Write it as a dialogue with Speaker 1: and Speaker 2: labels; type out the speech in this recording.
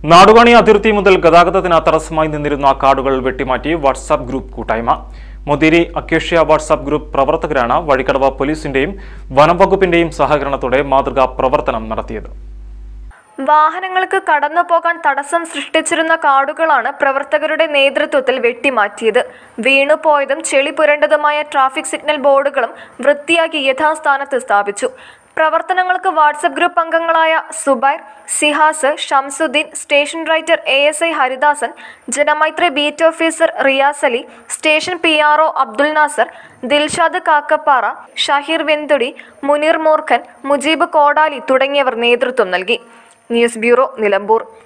Speaker 1: നാടുകാണി അതിർത്തി മുതൽ ഗതാഗതത്തിന് തടസ്സമായി നിന്നിരുന്ന കാടുകൾ വെട്ടിമാറ്റി വാട്സാപ്പ് ഗ്രൂപ്പ് കൂട്ടായ്മ മുതിരി അക്കേഷ്യ വാട്സാപ്പ് ഗ്രൂപ്പ് പ്രവർത്തകരാണ് വഴിക്കടവ് പോലീസിന്റെയും വനം വകുപ്പിന്റെയും സഹകരണത്തോടെ മാതൃകാ പ്രവർത്തനം നടത്തിയത്
Speaker 2: വാഹനങ്ങൾക്ക് കടന്നു പോകാൻ തടസ്സം സൃഷ്ടിച്ചിരുന്ന കാടുകളാണ് പ്രവർത്തകരുടെ നേതൃത്വത്തിൽ വെട്ടിമാറ്റിയത് വീണുപോയതും ചെളി പുരണ്ടതുമായ ട്രാഫിക് സിഗ്നൽ ബോർഡുകളും വൃത്തിയാക്കി യഥാസ്ഥാനത്ത് സ്ഥാപിച്ചു പ്രവർത്തനങ്ങൾക്ക് വാട്സപ്പ് ഗ്രൂപ്പ് അംഗങ്ങളായ Zubair Sihas Shamsuddin station writer A S I Haridasan Janamaithri beat officer Riyas Ali station P R O Abdul Nasar Dilshad Kakkappara Shaheer Venthudi Muneer Moorkhan Mujeeb കോടാലി തുടങ്ങിയവർ നേതൃത്വം നൽകി ന്യൂസ് ബ്യൂറോ നിലമ്പൂർ